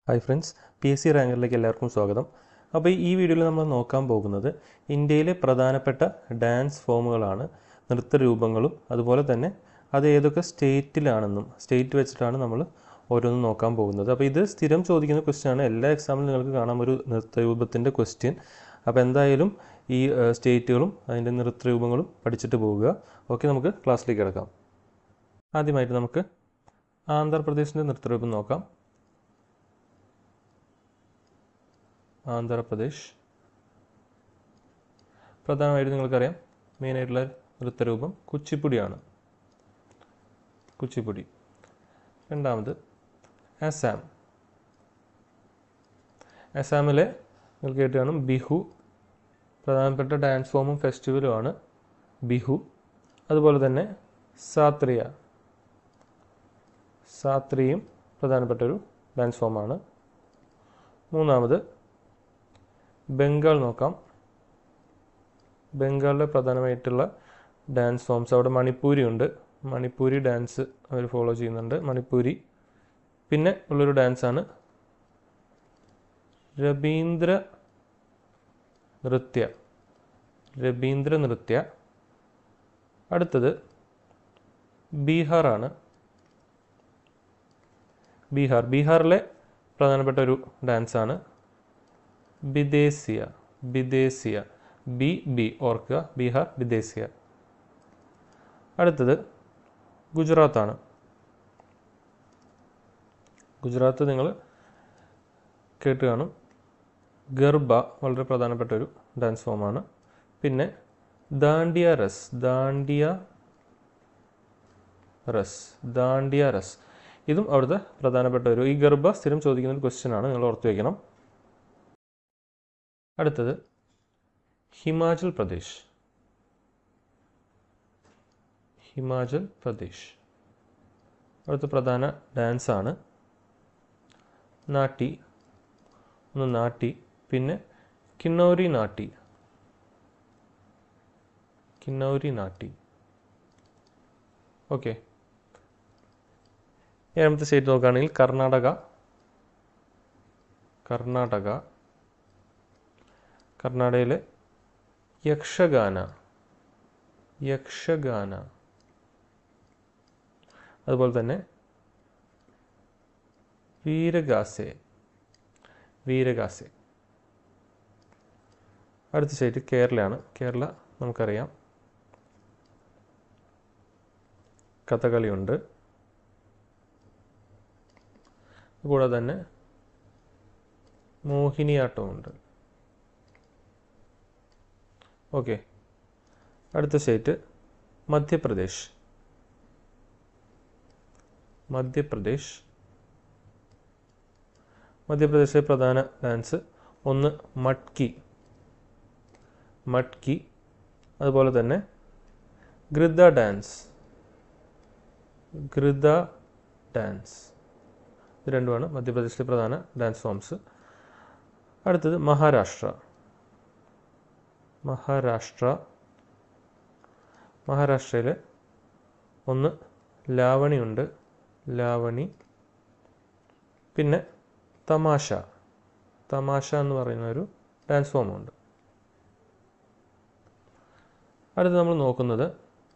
hi friends P S C റാങ്കറിലേക്ക് എല്ലാവർക്കും സ്വാഗതം അപ്പോൾ ഈ വീഡിയോയിൽ നമ്മൾ നോക്കാൻ പോകുന്നത് ഇന്ത്യയിലെ പ്രധാനപ്പെട്ട ഡാൻസ് ഫോമുകളാണ് നൃത്തരൂപങ്ങളും അതുപോലെ തന്നെ അത് ഏതൊക്കെ സ്റ്റേറ്റിലാണെന്നും സ്റ്റേറ്റ് വെച്ചിട്ടാണ് നമ്മൾ ഓരോന്നും നോക്കാൻ പോകുന്നത് അപ്പോൾ ഇത് സ്ഥിരം ചോദിക്കുന്ന ക്വസ്റ്റ്യൻ ആണ് എല്ലാ എക്സാമിലും നിങ്ങൾക്ക് കാണാം ഒരു നൃത്തരൂപത്തിൻ്റെ ക്വസ്റ്റ്യൻ അപ്പോൾ എന്തായാലും ഈ ഏഹ്, സ്റ്റേറ്റുകളും അതിൻ്റെ നൃത്തരൂപങ്ങളും പഠിച്ചിട്ട് പോവുക ഓക്കെ നമുക്ക് ക്ലാസ്സിലേക്ക് കിടക്കാം ആദ്യമായിട്ട് നമുക്ക് ആന്ധ്രാപ്രദേശിൻ്റെ നൃത്തരൂപം നോക്കാം ആന്ധ്രാപ്രദേശ് പ്രധാനമായിട്ട് നിങ്ങൾക്കറിയാം മെയിനായിട്ടുള്ള നൃത്തരൂപം കുച്ചിപ്പുടിയാണ് കുച്ചിപ്പുടി രണ്ടാമത് അസാം അസാമിലെ നിങ്ങൾ കേട്ട് കാണും ബിഹു പ്രധാനപ്പെട്ട ഡാൻസ് ഫോമും ഫെസ്റ്റിവലുമാണ് ബിഹു അതുപോലെ തന്നെ സാത്രിയ സാത്രിയും പ്രധാനപ്പെട്ട ഒരു ഡാൻസ് ഫോമാണ് മൂന്നാമത് ബംഗാൾ നോക്കാം ബംഗാളിലെ പ്രധാനമായിട്ടുള്ള ഡാൻസ് ഫോംസ് അവിടെ മണിപ്പൂരി ഉണ്ട് മണിപ്പൂരി ഡാൻസ് അവർ ഫോളോ ചെയ്യുന്നുണ്ട് മണിപ്പൂരി പിന്നെ ഉള്ളൊരു ഡാൻസാണ് രബീന്ദ്ര നൃത്യ രബീന്ദ്ര നൃത്യ അടുത്തത് ബീഹാറാണ് ബീഹാർ ബീഹാറിലെ പ്രധാനപ്പെട്ട ഒരു ഡാൻസാണ് ബിദേശിയ ബിദേശിയ ബി ബി ഓർക്കുക ബീഹാർ ബിദേശിയ അടുത്തത് ഗുജറാത്താണ് ഗുജറാത്ത് നിങ്ങൾ കേട്ട് കാണും ഗർബ വളരെ പ്രധാനപ്പെട്ട ഒരു ഡാൻസ് ഫോമാണ് പിന്നെ ദാണ്ടിയ റസ് ദാണ്ടിയ റസ് ദാണ്ടിയ റസ് ഇതും അവിടുത്തെ പ്രധാനപ്പെട്ട ഒരു ഈ ഗർഭ സ്ഥിരം ചോദിക്കുന്ന ഒരു ക്വസ്റ്റ്യൻ ആണ് നിങ്ങൾ ഓർത്ത് വയ്ക്കണം അടുത്തത് ഹിമാചൽ പ്രദേശ് ഹിമാചൽ പ്രദേശ് അവിടുത്തെ പ്രധാന ഡാൻസ് ആണ് നാട്ടി ഒന്ന് നാട്ടി പിന്നെ കിന്നൗരി നാട്ടി കിന്നൗരി നാട്ടി ഓക്കെ ഏഴാമത്തെ സ്റ്റേറ്റ് നോക്കുകയാണെങ്കിൽ കർണാടക കർണാടക കർണാടകയിലെ യക്ഷഗാന യക്ഷഗാന അതുപോലെ തന്നെ വീരഗാസെ വീരഗാസെ അടുത്ത സ്റ്റേറ്റ് കേരളയാണ് കേരള നമുക്കറിയാം കഥകളിയുണ്ട് കൂടാതെ തന്നെ മോഹിനിയാട്ടമുണ്ട് ഓക്കെ അടുത്ത സ്റ്റേറ്റ് മധ്യപ്രദേശ് മധ്യപ്രദേശ് മധ്യപ്രദേശിലെ പ്രധാന ഡാൻസ് ഒന്ന് മട്കി മട്കി അതുപോലെ തന്നെ ഗൃദ ഡാൻസ് ഗൃദ ഡാൻസ് ഇത് രണ്ടുമാണ് മധ്യപ്രദേശിലെ പ്രധാന ഡാൻസ് ഫോംസ് അടുത്തത് മഹാരാഷ്ട്ര മഹാരാഷ്ട്ര മഹാരാഷ്ട്രയിൽ ഒന്ന് ലാവണിയുണ്ട് ലാവണി പിന്നെ തമാശ തമാശ എന്ന് പറയുന്ന ഒരു ഡാൻസ് ഫോമുണ്ട് അടുത്ത് നമ്മൾ നോക്കുന്നത്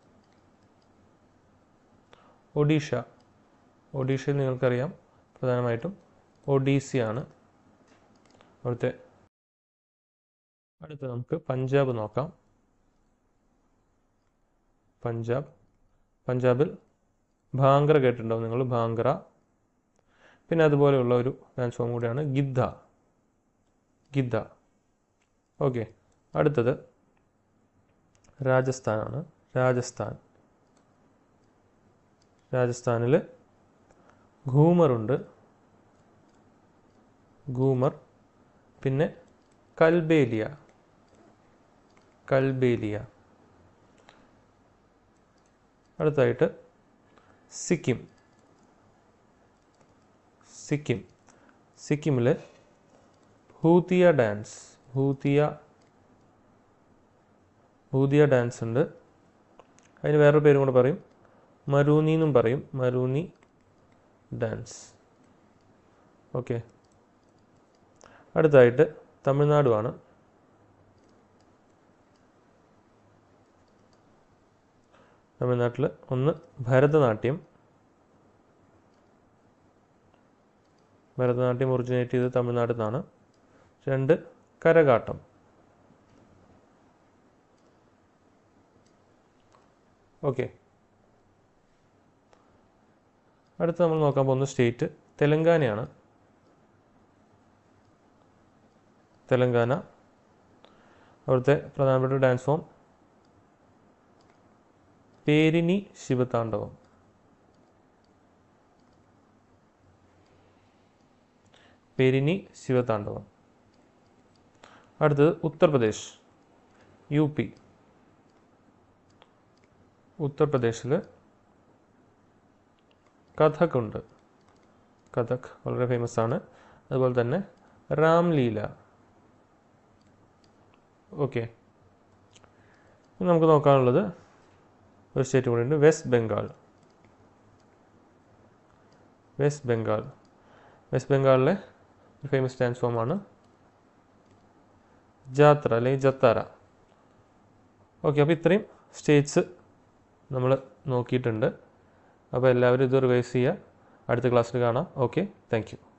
ഒഡീഷ ഒഡീഷയിൽ നിങ്ങൾക്കറിയാം പ്രധാനമായിട്ടും ഒഡീസിയാണ് അവിടുത്തെ അടുത്ത് നമുക്ക് പഞ്ചാബ് നോക്കാം പഞ്ചാബ് പഞ്ചാബിൽ ഭാംഗ്ര കേട്ടിട്ടുണ്ടാവും നിങ്ങൾ ഭാംഗ്ര പിന്നെ അതുപോലെയുള്ള ഒരു ഡാൻസ് ഫോം കൂടിയാണ് ഗിദ്ദ ഗിദ്ദ ഓക്കെ അടുത്തത് രാജസ്ഥാനാണ് രാജസ്ഥാൻ രാജസ്ഥാനിൽ ഘൂമറുണ്ട് ഘൂമർ പിന്നെ കൽബേലിയ കൽബേലിയ അടുത്തായിട്ട് സിക്കിം സിക്കിം സിക്കിമിൽ ഭൂതിയ ഡാൻസ് ഭൂതിയ ഭൂതിയ ഡാൻസ് ഉണ്ട് അതിന് വേറൊരു പേരും കൂടെ പറയും മരൂനി എന്നും പറയും മരൂനി ഡാൻസ് ഓക്കെ അടുത്തായിട്ട് തമിഴ്നാടുമാണ് തമിഴ്നാട്ടിൽ ഒന്ന് ഭരതനാട്യം ഭരതനാട്യം ഒറിജിനേറ്റ് ചെയ്തത് തമിഴ്നാട്ടിൽ നിന്നാണ് രണ്ട് കരകാട്ടം ഓക്കെ അടുത്ത് നമ്മൾ നോക്കാൻ പോകുന്ന സ്റ്റേറ്റ് തെലങ്കാനയാണ് തെലങ്കാന അവിടുത്തെ പ്രധാനപ്പെട്ട ഡാൻസ് ഫോം പേരിനി ശിവതാണ്ഡവം പേരിനി ശിവതാണ്ഡവം അടുത്തത് ഉത്തർപ്രദേശ് യു പി ഉത്തർപ്രദേശിൽ കഥക് ഉണ്ട് കഥക് വളരെ ഫേമസ് ആണ് അതുപോലെ തന്നെ രാംലീല ഓക്കെ നമുക്ക് നോക്കാനുള്ളത് ഒരു സ്റ്റേറ്റ് കൂടി ഉണ്ട് West Bengal West Bengal West ബംഗാളിലെ ഒരു ഫേമസ് ഡാൻസ് ഫോമാണ് ജാത്ര അല്ലെങ്കിൽ ജത്താര ഓക്കെ അപ്പോൾ ഇത്രയും സ്റ്റേറ്റ്സ് നമ്മൾ നോക്കിയിട്ടുണ്ട് അപ്പോൾ എല്ലാവരും ഇത് റിവൈസ് ചെയ്യുക അടുത്ത ക്ലാസ്സിൽ കാണാം ഓക്കെ താങ്ക് യു